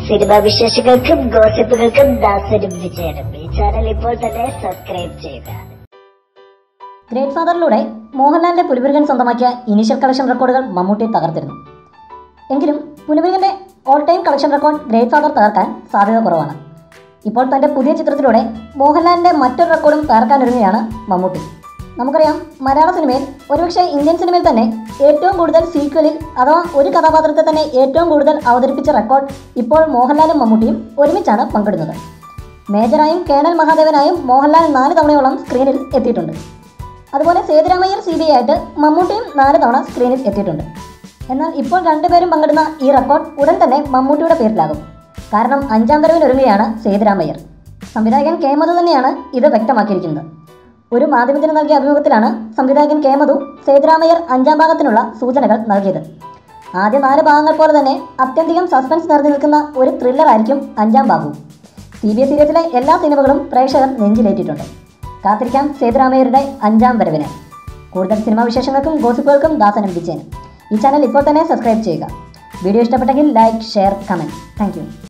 cinema വിശേഷങ്ങൾക്കും ഗോസിപ്പുകൾക്കും ദാസനും വിജയനും ഈ channel ഇപ്പോൾ തന്നെ സബ്സ്ക്രൈബ് ചെയ്യുക ഗ്രേറ്റ് ഫാദറിലൂടെ മോഹൻലാലിന്റെ പുലിമുരുകൻ സ്വന്തമാക്കിയ ഇനീഷ്യൽ കളക്ഷൻ റെക്കോർഡുകൾ മമ്മൂട്ടി തകർത്തിരുന്നു എങ്കിലും പുലിമുരുകന്റെ all time collection record Great Father തകർക്കാൻ സാധ്യത കുറവാണ് ഇപ്പോൾ തന്റെ പുതിയ ചിത്രത്തിലൂടെ മോഹൻലാലിന്റെ മറ്റൊരു റെക്കോർഡും തകർക്കാനൊരുങ്ങുകയാണ് മമ്മൂട്ടി നമുക്കറിയാം മലയാള സിനിമയിൽ ഒരുപക്ഷെ ഇന്ത്യൻ സിനിമയിൽ തന്നെ ഏറ്റവും കൂടുതൽ സീക്വലിൽ അഥവാ ഒരു കഥാപാത്രത്തെ തന്നെ ഏറ്റവും കൂടുതൽ അവതരിപ്പിച്ച റെക്കോർഡ് ഇപ്പോൾ മോഹൻലാലും മമ്മൂട്ടിയും ഒരുമിച്ചാണ് പങ്കിടുന്നത് മേജറായും കേണൽ മഹാദേവനായും മോഹൻലാൽ നാല് തവണയോളം സ്ക്രീനിൽ എത്തിയിട്ടുണ്ട് അതുപോലെ സേതുരാമയ്യർ സി ബി ഐ ആയിട്ട് മമ്മൂട്ടിയും നാല് തവണ സ്ക്രീനിൽ എത്തിയിട്ടുണ്ട് എന്നാൽ ഇപ്പോൾ രണ്ടുപേരും പങ്കിടുന്ന ഈ റെക്കോർഡ് ഉടൻ തന്നെ മമ്മൂട്ടിയുടെ പേരിലാകും കാരണം അഞ്ചാം വരവിനൊരുങ്ങുകയാണ് സേതുരാമയ്യർ സംവിധായകൻ കെ മധു തന്നെയാണ് ഇത് വ്യക്തമാക്കിയിരിക്കുന്നത് ഒരു മാധ്യമത്തിന് നൽകിയ അഭിമുഖത്തിലാണ് സംവിധായകൻ കെ മധു സേതുരാമയ്യർ അഞ്ചാം ഭാഗത്തിനുള്ള സൂചനകൾ നൽകിയത് ആദ്യ നാല് ഭാഗങ്ങൾ പോലെ തന്നെ അത്യധികം സസ്പെൻസ് നിറഞ്ഞു നിൽക്കുന്ന ഒരു ത്രില്ലർ ആയിരിക്കും അഞ്ചാം ഭാഗവും സി ബി എസ് സീരീസിലെ എല്ലാ സിനിമകളും പ്രേക്ഷകർ നെഞ്ചിലേറ്റിട്ടുണ്ട് കാത്തിരിക്കാം സേതുരാമയ്യരുടെ അഞ്ചാം വരവിന് കൂടുതൽ സിനിമാ വിശേഷങ്ങൾക്കും ഗോസിപ്പുകൾക്കും ദാസനും വിജയനും ഈ ചാനൽ ഇപ്പോൾ തന്നെ സബ്സ്ക്രൈബ് ചെയ്യുക വീഡിയോ ഇഷ്ടപ്പെട്ടെങ്കിൽ ലൈക്ക് ഷെയർ കമൻറ്റ് താങ്ക്